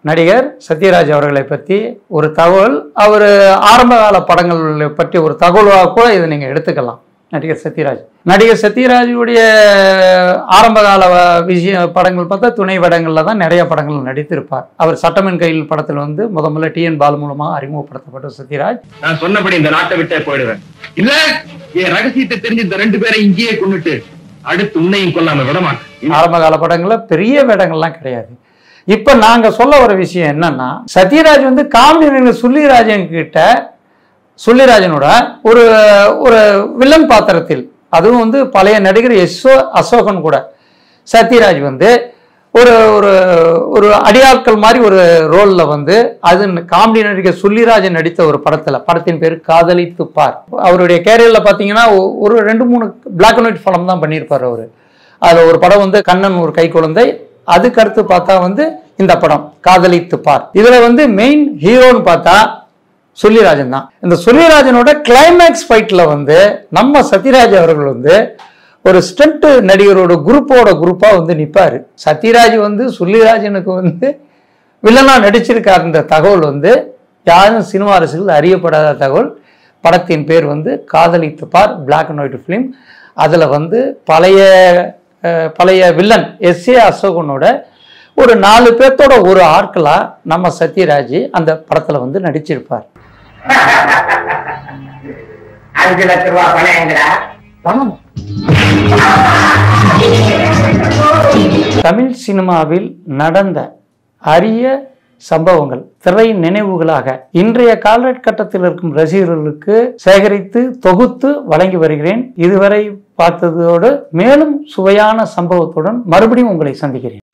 நடிகர் சத்யராஜ் அவர்களை பற்றி ஒரு தகவல் அவர் ஆரம்ப கால படங்களை பற்றி ஒரு தகவலாக கூட இதை நீங்கள் எடுத்துக்கலாம் நடிகர் சத்யராஜ் நடிகர் சத்யராஜுடைய ஆரம்ப கால வ- விஷய படங்கள் பார்த்தா துணை படங்களில் தான் நிறைய படங்கள் நடித்திருப்பார் அவர் சட்டமன் கையில் படத்தில் வந்து முத முதல்ல டிஎன் பாலு மூலமாக அறிமுகப்படுத்தப்பட்ட சத்யராஜ் நான் சொன்னபடி இந்த நாட்டை விட்டே போயிடுவேன் இல்ல என் ரகசியத்தை தெரிஞ்சு இந்த ரெண்டு பேரை இங்கேயே கொண்டுட்டு அடுத்து உன்னையும் கொல்லாம விட மாட்டேன் ஆரம்ப கால படங்களில் பெரிய வேடங்கள்லாம் கிடையாது இப்போ நாங்கள் சொல்ல வர விஷயம் என்னன்னா சத்யராஜ் வந்து காமெடி நடிகர் சுள்ளிராஜன் கிட்ட சுள்ளிராஜனோட ஒரு ஒரு வில்லன் பாத்திரத்தில் அதுவும் வந்து பழைய நடிகர் யசோ அசோகன் கூட சத்யராஜ் வந்து ஒரு ஒரு ஒரு அடியாட்கள் மாதிரி ஒரு ரோலில் வந்து அது காமெடி நடிகர் சுள்ளிராஜன் நடித்த ஒரு படத்தில் படத்தின் பேர் காதலித்து பார் அவருடைய கேரியரில் பார்த்தீங்கன்னா ஒ- ஒரு ரெண்டு மூணு பிளாக் அண்ட் ஒயிட் படம் தான் பண்ணியிருப்பார் அவர் அதில் ஒரு படம் வந்து கண்ணன் ஒரு கை குழந்தை அதுக்கு அடுத்து பார்த்தா வந்து இந்த படம் காதலித்து பார் இதில் வந்து மெயின் ஹீரோன்னு பார்த்தா சுள்ளிராஜன் தான் இந்த சுள்ளிராஜனோட கிளைமேக்ஸ் ஃபைட்டில் வந்து நம்ம சத்யராஜ் அவர்கள் வந்து ஒரு ஸ்டண்ட் நடிகரோட குரூப்போட குரூப்பாக வந்து நிற்பார் சத்யராஜ் வந்து சுள்ளிராஜனுக்கு வந்து வில்லனாக நடிச்சிருக்காருன்ற தகவல் வந்து யாரும் சினிமா அரசுகள் அறியப்படாத தகவல் படத்தின் பேர் வந்து காதலித்து பார் பிளாக் அண்ட் ஒயிட் ஃபிலிம் அதில் வந்து பழைய அஹ், பழைய வில்லன் எஸ் ஏ அசோகனோட ஒரு நாலு பேர்த்தோட ஒரு ஆட்களா நம்ம சத்யராஜ் அந்த படத்தில் வந்து நடிச்சிருப்பார் அஞ்சு லட்ச ரூபாய் பணம் எங்கடா பணம் தமிழ் சினிமாவில் நடந்த அரிய சம்பவங்கள் திரை நினைவுகளாக இன்றைய காலகட்டத்தில் இருக்கும் ரசிகர்களுக்கு சேகரித்து தொகுத்து வழங்கி வருகிறேன் இதுவரை பார்த்ததோடு மேலும் சுவையான சம்பவத்துடன் மறுபடியும் உங்களை சந்திக்கிறேன்